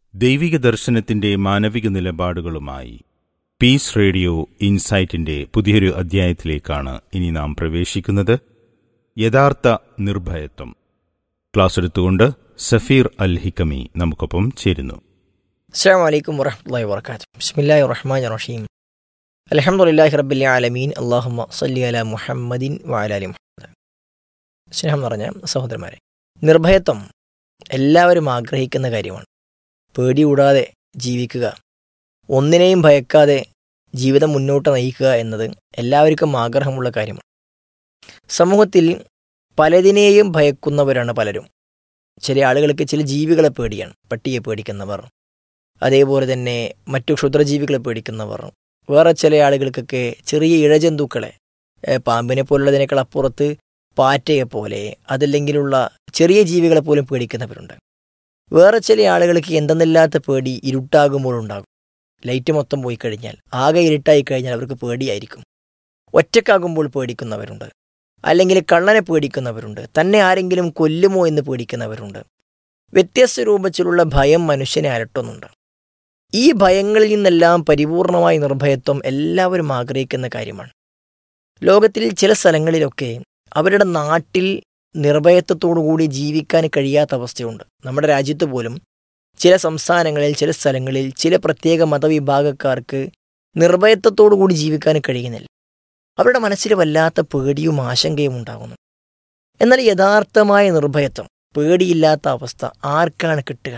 ദൈവിക ദർശനത്തിന്റെ മാനവിക നിലപാടുകളുമായി പീസ് റേഡിയോ ഇൻസൈറ്റിന്റെ പുതിയൊരു അധ്യായത്തിലേക്കാണ് ഇനി നാം പ്രവേശിക്കുന്നത് യഥാർത്ഥ നിർഭയത്വം ക്ലാസ് എടുത്തുകൊണ്ട് സഫീർ അൽ ഹിക്കമി നമുക്കൊപ്പം ചേരുന്നു അസ്സാം വലൈക്കും വറഹമുല്ലാ വർക്കാത്തു ബിസ്മില്ലാഹി റഹ്മാൻ റഹീം അലഹമുല്ലാഹി റബ്ബിൽ ആലമീൻ അള്ളാഹുമ്മ സല്ലി അല മുഹമ്മദിൻ വാലാലി മുഹമ്മദ് സ്നേഹം നിറഞ്ഞ സഹോദരന്മാരെ നിർഭയത്വം എല്ലാവരും ആഗ്രഹിക്കുന്ന കാര്യമാണ് പേടി കൂടാതെ ജീവിക്കുക ഒന്നിനെയും ഭയക്കാതെ ജീവിതം മുന്നോട്ട് നയിക്കുക എന്നത് എല്ലാവർക്കും ആഗ്രഹമുള്ള കാര്യമാണ് സമൂഹത്തിൽ പലതിനെയും ഭയക്കുന്നവരാണ് പലരും ചില ആളുകൾക്ക് ചില ജീവികളെ പേടിയാണ് പട്ടിയെ പേടിക്കുന്നവർ അതേപോലെ തന്നെ മറ്റു ക്ഷുദ്രജീവികളെ പേടിക്കുന്നവർ വേറെ ചില ആളുകൾക്കൊക്കെ ചെറിയ ഇഴജന്തുക്കളെ ഏഹ് പാമ്പിനെ പോലുള്ളതിനേക്കാൾ അപ്പുറത്ത് പാറ്റയെ പോലെ അതല്ലെങ്കിലുള്ള ചെറിയ ജീവികളെ പോലും പേടിക്കുന്നവരുണ്ട് വേറെ ചില ആളുകൾക്ക് എന്തെന്നില്ലാത്ത പേടി ഇരുട്ടാകുമ്പോൾ ഉണ്ടാകും ലൈറ്റ് മൊത്തം പോയി കഴിഞ്ഞാൽ ആകെ ഇരുട്ടായി കഴിഞ്ഞാൽ അവർക്ക് പേടിയായിരിക്കും ഒറ്റക്കാകുമ്പോൾ പേടിക്കുന്നവരുണ്ട് അല്ലെങ്കിൽ കള്ളനെ പേടിക്കുന്നവരുണ്ട് തന്നെ ആരെങ്കിലും കൊല്ലുമോ എന്ന് പേടിക്കുന്നവരുണ്ട് വ്യത്യസ്ത രൂപത്തിലുള്ള ഭയം മനുഷ്യനെ അലട്ടുന്നുണ്ട് ഈ ഭയങ്ങളിൽ നിന്നെല്ലാം പരിപൂർണമായ നിർഭയത്വം എല്ലാവരും ആഗ്രഹിക്കുന്ന കാര്യമാണ് ലോകത്തിൽ ചില സ്ഥലങ്ങളിലൊക്കെ അവരുടെ നാട്ടിൽ നിർഭയത്വത്തോടുകൂടി ജീവിക്കാൻ കഴിയാത്ത അവസ്ഥയുണ്ട് നമ്മുടെ രാജ്യത്ത് പോലും ചില സംസ്ഥാനങ്ങളിൽ ചില സ്ഥലങ്ങളിൽ ചില പ്രത്യേക മതവിഭാഗക്കാർക്ക് നിർഭയത്വത്തോടുകൂടി ജീവിക്കാൻ കഴിയുന്നില്ല അവരുടെ മനസ്സിൽ വല്ലാത്ത പേടിയും ആശങ്കയും ഉണ്ടാകുന്നു എന്നാൽ യഥാർത്ഥമായ നിർഭയത്വം പേടിയില്ലാത്ത അവസ്ഥ ആർക്കാണ് കിട്ടുക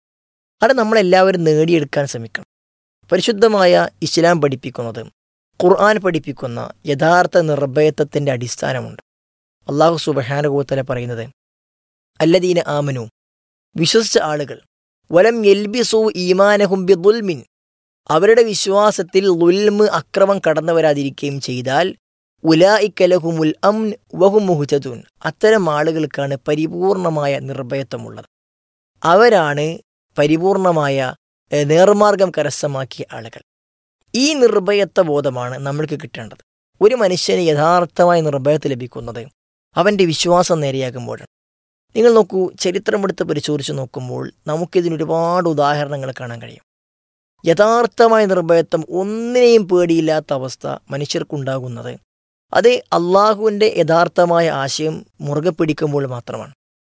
അത് നമ്മളെല്ലാവരും നേടിയെടുക്കാൻ ശ്രമിക്കണം പരിശുദ്ധമായ ഇസ്ലാം പഠിപ്പിക്കുന്നത് ഖുർആൻ പഠിപ്പിക്കുന്ന യഥാർത്ഥ നിർഭയത്വത്തിൻ്റെ അടിസ്ഥാനമുണ്ട് അള്ളാഹു സുബഹാനുഭവത്തല പറയുന്നത് അല്ലദീന ആമനു വിശ്വസിച്ച ആളുകൾ വലം എൽബിസു ഈമാനഹും ബിദുൽമിൻ അവരുടെ വിശ്വാസത്തിൽ ലുൽമ് അക്രമം കടന്നു ചെയ്താൽ ഉലായിക്കലഹുമുൽ അം വഹുമുഹുചതുൻ അത്തരം ആളുകൾക്കാണ് പരിപൂർണമായ നിർഭയത്വമുള്ളത് അവരാണ് പരിപൂർണമായ എഹ്, നേർമാർഗം കരസ്ഥമാക്കിയ ആളുകൾ ഈ നിർഭയത്വ ബോധമാണ് നമ്മൾക്ക് കിട്ടേണ്ടത് ഒരു മനുഷ്യന് യഥാർത്ഥമായ നിർഭയത്ത് ലഭിക്കുന്നത് അവൻ്റെ വിശ്വാസം നേരെയാകുമ്പോഴാണ് നിങ്ങൾ നോക്കൂ ചരിത്രമെടുത്ത് പരിശോധിച്ച് നോക്കുമ്പോൾ നമുക്കിതിന് ഒരുപാട് ഉദാഹരണങ്ങൾ കാണാൻ കഴിയും യഥാർത്ഥമായ നിർഭയത്വം ഒന്നിനെയും പേടിയില്ലാത്ത അവസ്ഥ മനുഷ്യർക്കുണ്ടാകുന്നത് അത് അള്ളാഹുവിൻ്റെ യഥാർത്ഥമായ ആശയം മുറുകെ പിടിക്കുമ്പോൾ മാത്രമാണ്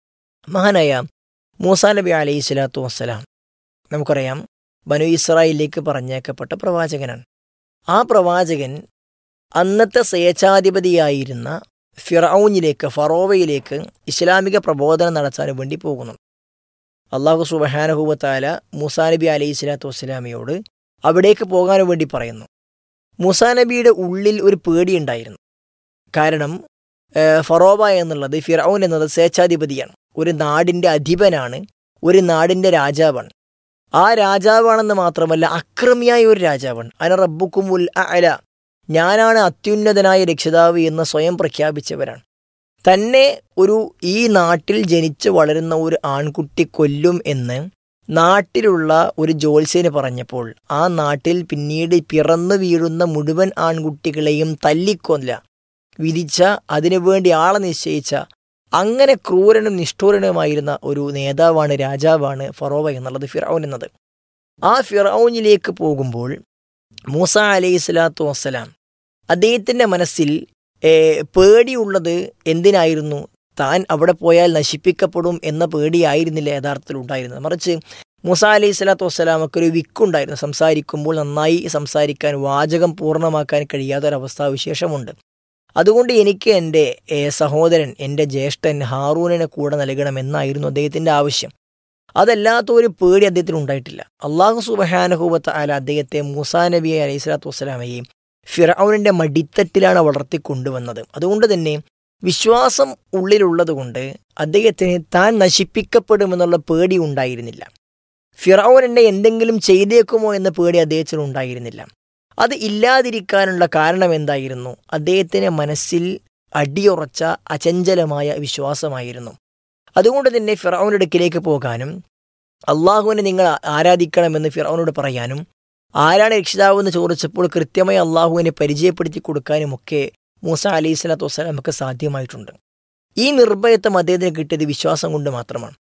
മഹാനായ മൂസാ നബി അലൈഹി സ്വലാത്തു വസ്സലാം നമുക്കറിയാം ബനു ഇസ്രായേലിലേക്ക് പറഞ്ഞേക്കപ്പെട്ട പ്രവാചകനാണ് ആ പ്രവാചകൻ അന്നത്തെ സ്വേച്ഛാധിപതിയായിരുന്ന ഫിറൌനിലേക്ക് ഫറോവയിലേക്ക് ഇസ്ലാമിക പ്രബോധനം നടത്താൻ വേണ്ടി പോകുന്നു അള്ളാഹു സുബഹാനഹുബത്താല മൂസാ നബി അലൈഹി സ്വലാത്തു വസ്സലാമയോട് അവിടേക്ക് പോകാൻ വേണ്ടി പറയുന്നു മൂസാ നബിയുടെ ഉള്ളിൽ ഒരു പേടിയുണ്ടായിരുന്നു കാരണം ഏഹ്, ഫറോവ എന്നുള്ളത് ഫിറൌൻ എന്നത് സ്വേച്ഛാധിപതിയാണ് ഒരു നാടിൻ്റെ അധിപനാണ് ഒരു നാടിൻ്റെ രാജാവാണ് ആ രാജാവാണെന്ന് മാത്രമല്ല അക്രമിയായ ഒരു രാജാവാണ് അന റബ്ബുക്കുമുൽ അല ഞാനാണ് അത്യുന്നതനായ രക്ഷിതാവ് എന്ന് സ്വയം പ്രഖ്യാപിച്ചവരാണ് തന്നെ ഒരു ഈ നാട്ടിൽ ജനിച്ച് വളരുന്ന ഒരു ആൺകുട്ടി കൊല്ലും എന്ന് നാട്ടിലുള്ള ഒരു ജോത്സ്യന് പറഞ്ഞപ്പോൾ ആ നാട്ടിൽ പിന്നീട് പിറന്നു വീഴുന്ന മുഴുവൻ ആൺകുട്ടികളെയും തല്ലിക്കൊല്ല വിധിച്ച അതിനുവേണ്ടി ആളെ നിശ്ചയിച്ച അങ്ങനെ ക്രൂരനും നിഷ്ഠൂരനുമായിരുന്ന ഒരു നേതാവാണ് രാജാവാണ് ഫറോവ എന്നുള്ളത് ഫിറൌൻ എന്നത് ആ ഫിറൌനിലേക്ക് പോകുമ്പോൾ മൂസ അലൈഹി സ്വലാത്തു വസ്സലാം അദ്ദേഹത്തിൻ്റെ മനസ്സിൽ ഏ, പേടിയുള്ളത് എന്തിനായിരുന്നു താൻ അവിടെ പോയാൽ നശിപ്പിക്കപ്പെടും എന്ന പേടിയായിരുന്നില്ല യഥാർത്ഥത്തിൽ ഉണ്ടായിരുന്നത് മറിച്ച് മൂസ അലൈഹി സ്വലാത്തു വസ്സലാമൊക്കെ ഒരു വിക്കുണ്ടായിരുന്നു സംസാരിക്കുമ്പോൾ നന്നായി സംസാരിക്കാൻ വാചകം പൂർണ്ണമാക്കാൻ കഴിയാത്തൊരവസ്ഥാവിശേഷമുണ്ട് അതുകൊണ്ട് എനിക്ക് എൻ്റെ ഏ, സഹോദരൻ എൻ്റെ ജ്യേഷ്ഠൻ ഹാറൂനിനെ കൂടെ നൽകണമെന്നായിരുന്നു അദ്ദേഹത്തിൻ്റെ ആവശ്യം അതല്ലാത്ത ഒരു പേടി അദ്ദേഹത്തിന് ഉണ്ടായിട്ടില്ല അള്ളാഹു സുബഹാനഹൂബത്ത് അല അദ്ദേഹത്തെ മൂസാ നബി അലൈഹി സ്വലാത്തു വസ്സലാമയെയും ഫിറൌനിൻ്റെ മടിത്തട്ടിലാണ് വളർത്തിക്കൊണ്ടുവന്നത് അതുകൊണ്ട് തന്നെ വിശ്വാസം ഉള്ളിലുള്ളത് കൊണ്ട് അദ്ദേഹത്തിന് താൻ നശിപ്പിക്കപ്പെടുമെന്നുള്ള പേടി ഉണ്ടായിരുന്നില്ല ഫിറൌൻ എന്നെ എന്തെങ്കിലും ചെയ്തേക്കുമോ എന്ന പേടി അദ്ദേഹത്തിന് ഉണ്ടായിരുന്നില്ല അത് ഇല്ലാതിരിക്കാനുള്ള കാരണം എന്തായിരുന്നു അദ്ദേഹത്തിന് മനസ്സിൽ അടിയുറച്ച അചഞ്ചലമായ വിശ്വാസമായിരുന്നു അതുകൊണ്ട് തന്നെ ഫിറൌൻ്റെ അടുക്കിലേക്ക് പോകാനും അള്ളാഹുവിനെ നിങ്ങൾ ആരാധിക്കണമെന്ന് ഫിറൌനോട് പറയാനും ആരാണ് രക്ഷിതാവ് എന്ന് ചോദിച്ചപ്പോൾ കൃത്യമായി അള്ളാഹുവിനെ പരിചയപ്പെടുത്തി കൊടുക്കാനുമൊക്കെ മൂസ അലൈഹി സ്വലാത്തു വസ്സലാം നമുക്ക് സാധ്യമായിട്ടുണ്ട് ഈ നിർഭയത്വം അദ്ദേഹത്തിന് കിട്ടിയത് വിശ്വാസം കൊണ്ട് മാത്രമാണ്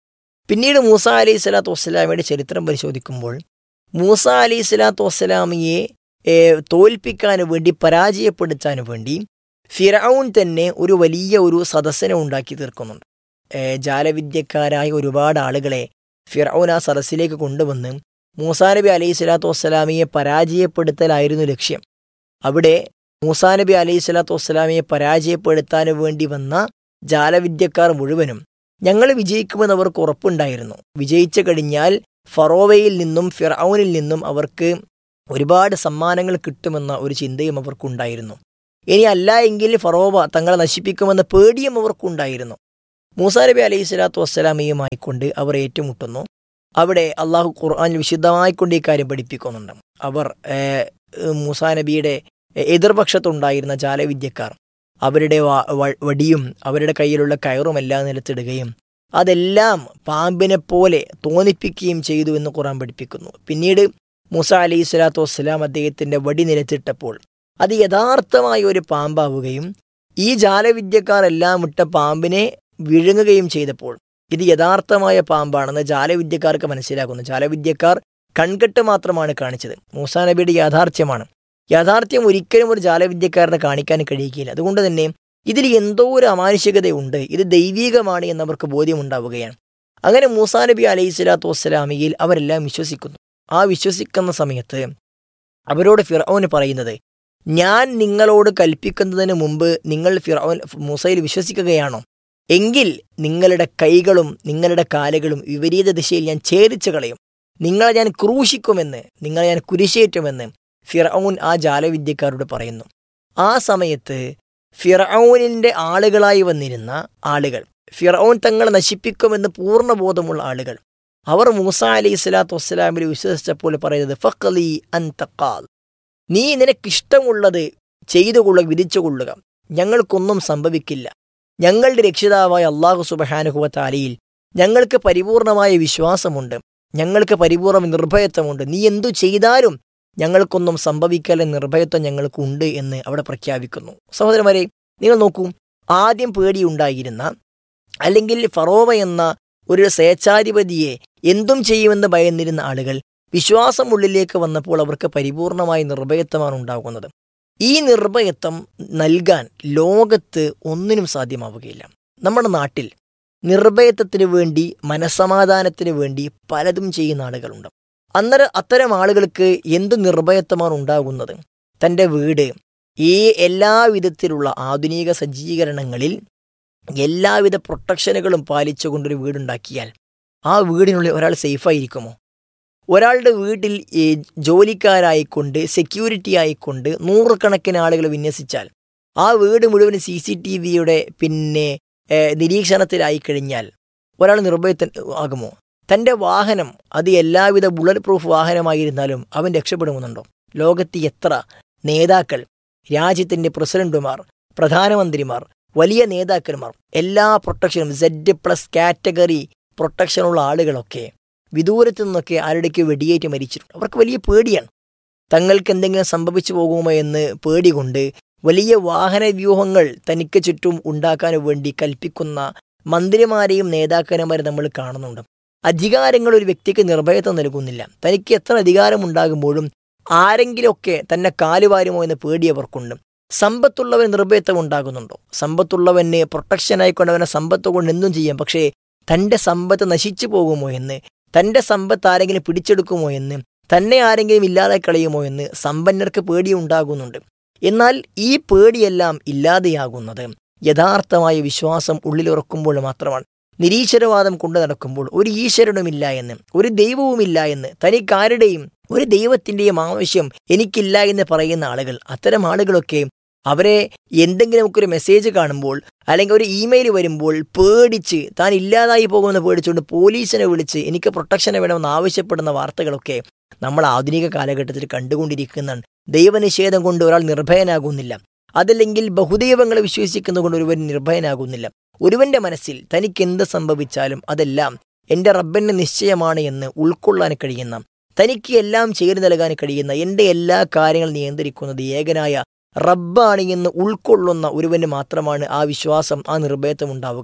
പിന്നീട് മൂസ അലൈഹി സ്വലാത്തു വസ്സലാമയുടെ ചരിത്രം പരിശോധിക്കുമ്പോൾ മൂസ അലൈഹി സ്വലാത്തു വസ്സലാമിയെ ഏ, തോൽപ്പിക്കാൻ വേണ്ടി പരാജയപ്പെടുത്താൻ വേണ്ടി ഫിറൌൻ തന്നെ ഒരു വലിയ ഒരു സദസ്സിനെ ഉണ്ടാക്കി തീർക്കുന്നുണ്ട് ഏ, ജാലവിദ്യക്കാരായ ഒരുപാട് ആളുകളെ ഫിറൌൻ ആ സദസ്സിലേക്ക് കൊണ്ടുവന്ന് മൂസാ നബി അലൈഹി സ്വലാത്തു വസ്സലാമിയെ പരാജയപ്പെടുത്തലായിരുന്നു ലക്ഷ്യം അവിടെ മൂസാ നബി അലൈഹി സ്വലാത്തു വസ്സലാമിയെ പരാജയപ്പെടുത്താൻ വേണ്ടി വന്ന ജാലവിദ്യക്കാർ മുഴുവനും ഞങ്ങൾ വിജയിക്കുമെന്ന് അവർക്ക് ഉറപ്പുണ്ടായിരുന്നു വിജയിച്ചു കഴിഞ്ഞാൽ ഫറോവയിൽ നിന്നും ഫിറൌനിൽ നിന്നും അവർക്ക് ഒരുപാട് സമ്മാനങ്ങൾ കിട്ടുമെന്ന ഒരു ചിന്തയും അവർക്കുണ്ടായിരുന്നു ഇനി അല്ല എങ്കിൽ ഫറോവ തങ്ങളെ നശിപ്പിക്കുമെന്ന പേടിയും അവർക്കുണ്ടായിരുന്നു മൂസാ നബി അലൈഹി സ്വലാത്തു വസ്സലാമയുമായിക്കൊണ്ട് അവർ ഏറ്റുമുട്ടുന്നു അവിടെ അള്ളാഹു ഖുർആാനിൽ വിശുദ്ധമായിക്കൊണ്ട് ഈ കാര്യം പഠിപ്പിക്കുന്നുണ്ട് അവർ ഏഹ്, മൂസാ നബിയുടെ എതിർപക്ഷത്തുണ്ടായിരുന്ന ജാലവിദ്യക്കാർ അവരുടെ വ- വ- വടിയും അവരുടെ കയ്യിലുള്ള കയറും എല്ലാം നിലത്തിടുകയും അതെല്ലാം പാമ്പിനെ പോലെ തോന്നിപ്പിക്കുകയും ചെയ്തു എന്ന് ഖുറാൻ പഠിപ്പിക്കുന്നു പിന്നീട് മൂസ അലൈഹി സ്വലാത്തു വസ്സലാം അദ്ദേഹത്തിന്റെ വടി നിലത്തിട്ടപ്പോൾ അത് യഥാർത്ഥമായ ഒരു പാമ്പാവുകയും ഈ ജാലവിദ്യക്കാർ എല്ലാം ഇട്ട പാമ്പിനെ വിഴുങ്ങുകയും ചെയ്തപ്പോൾ ഇത് യഥാർത്ഥമായ പാമ്പാണെന്ന് ജാലവിദ്യക്കാർക്ക് മനസ്സിലാക്കുന്നു ജാലവിദ്യക്കാർ കൺകെട്ട് മാത്രമാണ് കാണിച്ചത് മൂസാ നബിയുടെ യാഥാർത്ഥ്യമാണ് യാഥാർത്ഥ്യം ഒരിക്കലും ഒരു ജാലവിദ്യക്കാരനെ കാണിക്കാൻ കഴിയുകയില്ല അതുകൊണ്ട് തന്നെ ഇതിൽ എന്തോ ഒരു അമാനുഷികതയുണ്ട് ഇത് ദൈവീകമാണ് എന്നവർക്ക് ബോധ്യമുണ്ടാവുകയാണ് അങ്ങനെ മൂസാ നബി അലൈഹി സ്വലാത്തു വസ്സലാമിയിൽ അവരെല്ലാം വിശ്വസിക്കുന്നു ആ വിശ്വസിക്കുന്ന സമയത്ത് അവരോട് ഫിറൌന് പറയുന്നത് ഞാൻ നിങ്ങളോട് കൽപ്പിക്കുന്നതിന് മുമ്പ് നിങ്ങൾ ഫിറൌൻ മൂസയിൽ വിശ്വസിക്കുകയാണോ എങ്കിൽ നിങ്ങളുടെ കൈകളും നിങ്ങളുടെ കാലുകളും വിപരീത ദിശയിൽ ഞാൻ ഛേദിച്ചു കളയും നിങ്ങളെ ഞാൻ ക്രൂശിക്കുമെന്ന് നിങ്ങളെ ഞാൻ കുരിശേറ്റുമെന്ന് ഫിറൌൻ ആ ജാലവിദ്യക്കാരോട് പറയുന്നു ആ സമയത്ത് ഫിറൌനിന്റെ ആളുകളായി വന്നിരുന്ന ആളുകൾ ഫിറൌൻ തങ്ങളെ നശിപ്പിക്കുമെന്ന് പൂർണ്ണബോധമുള്ള ആളുകൾ അവർ മൂസ അലൈഹി സ്വലാത്തു വസ്സലാമിൽ വിശ്വസിച്ചപ്പോൾ പറയുന്നത് ഫക്കലി അന്തക്കാൽ നീ നിനക്കിഷ്ടമുള്ളത് ചെയ്തു കൊള്ളുക വിധിച്ചു കൊള്ളുക ഞങ്ങൾക്കൊന്നും സംഭവിക്കില്ല ഞങ്ങളുടെ രക്ഷിതാവായ അള്ളാഹു സുബഹാനുഹുവ താലയിൽ ഞങ്ങൾക്ക് പരിപൂർണമായ വിശ്വാസമുണ്ട് ഞങ്ങൾക്ക് പരിപൂർണ്ണ നിർഭയത്വമുണ്ട് നീ എന്തു ചെയ്താലും ഞങ്ങൾക്കൊന്നും സംഭവിക്കല നിർഭയത്വം ഞങ്ങൾക്കുണ്ട് എന്ന് അവിടെ പ്രഖ്യാപിക്കുന്നു സഹോദരന്മാരെ നിങ്ങൾ നോക്കൂ ആദ്യം പേടിയുണ്ടായിരുന്ന അല്ലെങ്കിൽ ഫറോവ എന്ന ഒരു സ്വേച്ഛാധിപതിയെ എന്തും ചെയ്യുമെന്ന് ഭയന്നിരുന്ന ആളുകൾ വിശ്വാസം ഉള്ളിലേക്ക് വന്നപ്പോൾ അവർക്ക് പരിപൂർണമായ നിർഭയത്വമാണ് ഉണ്ടാകുന്നത് ഈ നിർഭയത്വം നൽകാൻ ലോകത്ത് ഒന്നിനും സാധ്യമാവുകയില്ല നമ്മുടെ നാട്ടിൽ നിർഭയത്വത്തിന് വേണ്ടി മനസമാധാനത്തിന് വേണ്ടി പലതും ചെയ്യുന്ന ആളുകളുണ്ട് അന്നേരം അത്തരം ആളുകൾക്ക് എന്ത് നിർഭയത്വമാണ് ഉണ്ടാകുന്നത് തൻ്റെ വീട് ഈ എല്ലാവിധത്തിലുള്ള ആധുനിക സജ്ജീകരണങ്ങളിൽ എല്ലാവിധ പ്രൊട്ടക്ഷനുകളും പാലിച്ചുകൊണ്ടൊരു വീടുണ്ടാക്കിയാൽ ആ വീടിനുള്ളിൽ ഒരാൾ സേഫായിരിക്കുമോ ഒരാളുടെ വീട്ടിൽ ഈ ജോലിക്കാരായിക്കൊണ്ട് സെക്യൂരിറ്റി ആയിക്കൊണ്ട് നൂറുകണക്കിന് ആളുകൾ വിന്യസിച്ചാൽ ആ വീട് മുഴുവൻ സി സി ടി വിയുടെ പിന്നെ ഏഹ്, നിരീക്ഷണത്തിലായി കഴിഞ്ഞാൽ ഒരാൾ നിർഭയത്തൻ ആകുമോ തൻ്റെ വാഹനം അത് എല്ലാവിധ ബുള്ളറ്റ് പ്രൂഫ് വാഹനമായിരുന്നാലും അവൻ രക്ഷപ്പെടുമെന്നുണ്ടോ ലോകത്ത് എത്ര നേതാക്കൾ രാജ്യത്തിൻ്റെ പ്രസിഡന്റുമാർ പ്രധാനമന്ത്രിമാർ വലിയ നേതാക്കന്മാർ എല്ലാ പ്രൊട്ടക്ഷനും സെഡ് പ്ലസ് കാറ്റഗറി പ്രൊട്ടക്ഷനുള്ള ആളുകളൊക്കെ വിദൂരത്തു നിന്നൊക്കെ ആരുടെയൊക്കെ വെടിയേറ്റ് മരിച്ചിട്ടുണ്ട് അവർക്ക് വലിയ പേടിയാണ് തങ്ങൾക്ക് എന്തെങ്കിലും സംഭവിച്ചു പോകുമോ എന്ന് പേടി കൊണ്ട് വലിയ വാഹന വ്യൂഹങ്ങൾ തനിക്ക് ചുറ്റും ഉണ്ടാക്കാൻ വേണ്ടി കൽപ്പിക്കുന്ന മന്ത്രിമാരെയും നേതാക്കന്മാരെയും നമ്മൾ കാണുന്നുണ്ട് അധികാരങ്ങൾ ഒരു വ്യക്തിക്ക് നിർഭയത്വം നൽകുന്നില്ല തനിക്ക് എത്ര അധികാരമുണ്ടാകുമ്പോഴും ആരെങ്കിലുമൊക്കെ തന്നെ കാലുവാരുമോ എന്ന് പേടി അവർക്കുണ്ട് സമ്പത്തുള്ളവൻ നിർഭയത്വം ഉണ്ടാകുന്നുണ്ടോ സമ്പത്തുള്ളവന് പ്രൊട്ടക്ഷൻ ആയിക്കൊണ്ട് അവനെ സമ്പത്ത് കൊണ്ട് എന്തും ചെയ്യാം പക്ഷേ തൻ്റെ സമ്പത്ത് നശിച്ചു പോകുമോ എന്ന് തൻ്റെ സമ്പത്ത് ആരെങ്കിലും പിടിച്ചെടുക്കുമോ എന്ന് തന്നെ ആരെങ്കിലും ഇല്ലാതെ കളയുമോ എന്ന് സമ്പന്നർക്ക് പേടിയുണ്ടാകുന്നുണ്ട് എന്നാൽ ഈ പേടിയെല്ലാം ഇല്ലാതെയാകുന്നത് യഥാർത്ഥമായ വിശ്വാസം ഉള്ളിലുറക്കുമ്പോൾ മാത്രമാണ് നിരീശ്വരവാദം കൊണ്ടു നടക്കുമ്പോൾ ഒരു ഈശ്വരനുമില്ല എന്ന് ഒരു ദൈവവുമില്ല എന്ന് തനിക്കാരുടെയും ഒരു ദൈവത്തിന്റെയും ആവശ്യം എനിക്കില്ല എന്ന് പറയുന്ന ആളുകൾ അത്തരം ആളുകളൊക്കെ അവരെ എന്തെങ്കിലും ഒക്കെ ഒരു മെസ്സേജ് കാണുമ്പോൾ അല്ലെങ്കിൽ ഒരു ഇമെയിൽ വരുമ്പോൾ പേടിച്ച് താൻ ഇല്ലാതായി പോകുമെന്ന് പേടിച്ചുകൊണ്ട് പോലീസിനെ വിളിച്ച് എനിക്ക് പ്രൊട്ടക്ഷനെ വേണമെന്ന് ആവശ്യപ്പെടുന്ന വാർത്തകളൊക്കെ നമ്മൾ ആധുനിക കാലഘട്ടത്തിൽ കണ്ടുകൊണ്ടിരിക്കുന്നതാണ് ദൈവനിഷേധം കൊണ്ട് ഒരാൾ നിർഭയനാകുന്നില്ല അതല്ലെങ്കിൽ ബഹുദൈവങ്ങളെ വിശ്വസിക്കുന്നത് കൊണ്ട് ഒരുവൻ നിർഭയനാകുന്നില്ല ഒരുവന്റെ മനസ്സിൽ തനിക്ക് എന്ത് സംഭവിച്ചാലും അതെല്ലാം എന്റെ റബ്ബന്റെ നിശ്ചയമാണ് എന്ന് ഉൾക്കൊള്ളാൻ കഴിയുന്ന തനിക്ക് എല്ലാം ചേർന്ന് നൽകാൻ കഴിയുന്ന എന്റെ എല്ലാ കാര്യങ്ങളും നിയന്ത്രിക്കുന്നത് ഏകനായ റബ്ബാണ് എന്ന് ഉൾക്കൊള്ളുന്ന ഒരുവന് മാത്രമാണ് ആ വിശ്വാസം ആ നിർഭയത്വം ഉണ്ടാവുക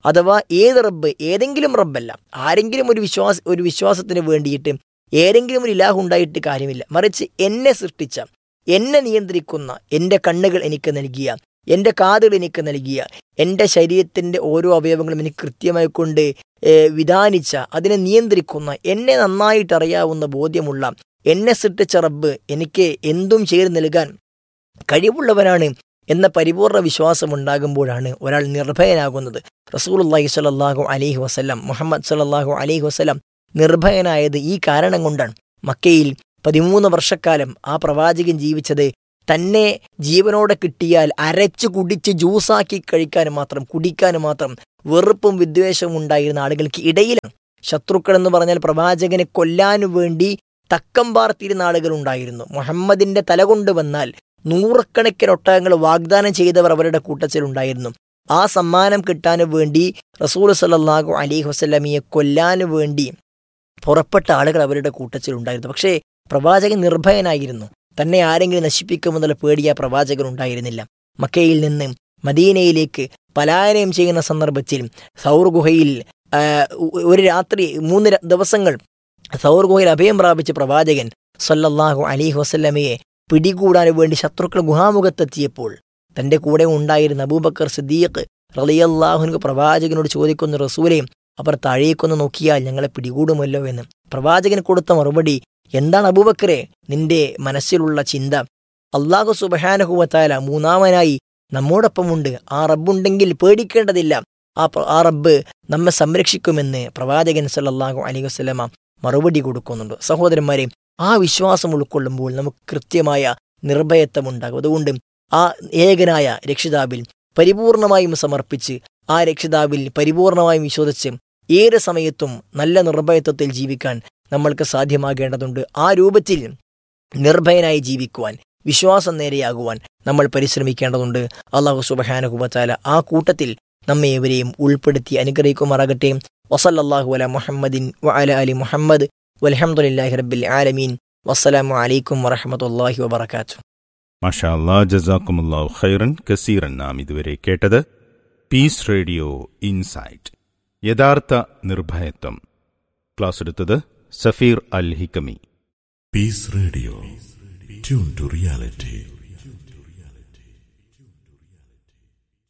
അഥവാ ഏത് റബ്ബ് ഏതെങ്കിലും റബ്ബല്ല ആരെങ്കിലും ഒരു വിശ്വാസ ഒരു വിശ്വാസത്തിന് വേണ്ടിയിട്ട് ഏതെങ്കിലും ഒരു ഇലാഹ് ഉണ്ടായിട്ട് കാര്യമില്ല മറിച്ച് എന്നെ സൃഷ്ടിച്ച എന്നെ നിയന്ത്രിക്കുന്ന എൻ്റെ കണ്ണുകൾ എനിക്ക് നൽകിയ എൻ്റെ കാതുകൾ എനിക്ക് നൽകിയ എൻ്റെ ശരീരത്തിൻ്റെ ഓരോ അവയവങ്ങളും എനിക്ക് കൃത്യമായി കൊണ്ട് ഏഹ്, വിധാനിച്ച അതിനെ നിയന്ത്രിക്കുന്ന എന്നെ നന്നായിട്ട് അറിയാവുന്ന ബോധ്യമുള്ള എന്നെ സൃഷ്ടിച്ച റബ്ബ് എനിക്ക് എന്തും ചെയ്തു നൽകാൻ കഴിവുള്ളവനാണ് എന്ന പരിപൂർണ വിശ്വാസം ഉണ്ടാകുമ്പോഴാണ് ഒരാൾ നിർഭയനാകുന്നത് റസൂലുള്ളാഹി സ്വല്ലല്ലാഹു അലൈഹി വസല്ലം മുഹമ്മദ് സ്വല്ലല്ലാഹു അലൈഹി വസല്ലം നിർഭയനായത് ഈ കാരണം കൊണ്ടാണ് മക്കയിൽ പതിമൂന്ന് വർഷക്കാലം ആ പ്രവാചകൻ ജീവിച്ചത് തന്നെ ജീവനോടെ കിട്ടിയാൽ അരച്ചു കുടിച്ച് ജ്യൂസാക്കി കഴിക്കാനും മാത്രം കുടിക്കാനും മാത്രം വെറുപ്പും വിദ്വേഷവും ഉണ്ടായിരുന്ന ആളുകൾക്ക് ഇടയിലാണ് ശത്രുക്കൾ എന്ന് പറഞ്ഞാൽ പ്രവാചകനെ കൊല്ലാനു വേണ്ടി തക്കം പാർത്തിരുന്ന ആളുകൾ ഉണ്ടായിരുന്നു മുഹമ്മദിന്റെ തല കൊണ്ടുവന്നാൽ നൂറുകണക്കിന് ഒട്ടകങ്ങൾ വാഗ്ദാനം ചെയ്തവർ അവരുടെ കൂട്ടത്തിലുണ്ടായിരുന്നു ആ സമ്മാനം കിട്ടാൻ വേണ്ടി റസൂൽ സല്ലല്ലാഹു അലൈഹി വസല്ലമയെ കൊല്ലാനു വേണ്ടി പുറപ്പെട്ട ആളുകൾ അവരുടെ കൂട്ടത്തിലുണ്ടായിരുന്നു പക്ഷേ പ്രവാചകൻ നിർഭയനായിരുന്നു തന്നെ ആരെങ്കിലും നശിപ്പിക്കുമെന്നുള്ള പേടി ആ പ്രവാചകൻ ഉണ്ടായിരുന്നില്ല മക്കയിൽ നിന്ന് മദീനയിലേക്ക് പലായനം ചെയ്യുന്ന സന്ദർഭത്തിൽ സൗർ ഗുഹയിൽ ആ, ഒരു രാത്രി മൂന്ന് ര- ദിവസങ്ങൾ സൗർ ഗുഹയിൽ അഭയം പ്രാപിച്ച പ്രവാചകൻ സല്ലല്ലാഹു അലൈഹി വസല്ലമയെ പിടികൂടാൻ വേണ്ടി ശത്രുക്കൾ ഗുഹാമുഖത്തെത്തിയപ്പോൾ തന്റെ കൂടെ ഉണ്ടായിരുന്ന അബൂബക്കർ സിദ്ദീഖ് റളിയല്ലാഹുനു പ്രവാചകനോട് ചോദിക്കുന്ന റസൂലെ അവർ താഴേക്കൊന്ന് നോക്കിയാൽ ഞങ്ങളെ പിടികൂടുമല്ലോ എന്ന് പ്രവാചകൻ കൊടുത്ത മറുപടി എന്താണ് അബൂബക്കറെ നിന്റെ മനസ്സിലുള്ള ചിന്ത അള്ളാഹു സുബഹാനഹുവത്താല മൂന്നാമനായി നമ്മോടൊപ്പമുണ്ട് ആ റബ്ബുണ്ടെങ്കിൽ പേടിക്കേണ്ടതില്ല ആ പ്ര- ആ റബ്ബ് നമ്മെ സംരക്ഷിക്കുമെന്ന് പ്രവാചകൻ സല്ലല്ലാഹു അലൈഹി വസല്ലമ മറുപടി കൊടുക്കുന്നുണ്ട് സഹോദരന്മാരെ ആ വിശ്വാസം ഉൾക്കൊള്ളുമ്പോൾ നമുക്ക് കൃത്യമായ നിർഭയത്വമുണ്ടാകും അതുകൊണ്ട് ആ ഏകനായ രക്ഷിതാവിൽ പരിപൂർണമായും സമർപ്പിച്ച് ആ രക്ഷിതാവിൽ പരിപൂർണമായും വിശ്വസിച്ച് ഏത് സമയത്തും നല്ല നിർഭയത്വത്തിൽ ജീവിക്കാൻ നമ്മൾക്ക് സാധ്യമാകേണ്ടതുണ്ട് ആ രൂപത്തിൽ നിർഭയനായി ജീവിക്കുവാൻ വിശ്വാസം നേരെയാകുവാൻ നമ്മൾ പരിശ്രമിക്കേണ്ടതുണ്ട് അള്ളാഹു സുബഹാനുഹുബത്താല ആ കൂട്ടത്തിൽ നമ്മെ ഏവരെയും ഉൾപ്പെടുത്തി അനുഗ്രഹിക്കുമാറാകട്ടെ വസല്ലല്ലാഹു അല മുഹമ്മദിൻ വ അല അലി മുഹമ്മദ് വലഹമുല്ലാഹി റബ്ബിൽ ആലമീൻ വസ്സലാമു അലൈക്കും വറഹമത്തല്ലാഹി വബർക്കാത്തു മഷാ അല്ലാ ജസാക്കുമുല്ലാഹു ഖൈറൻ കസീറൻ നാം ഇതുവരെ കേട്ടത് പീസ് റേഡിയോ ഇൻസൈറ്റ് യഥാർത്ഥ നിർഭയത്വം ക്ലാസ് എടുത്തത് സഫീർ അൽ Hikami Peace Radio. Tune to reality.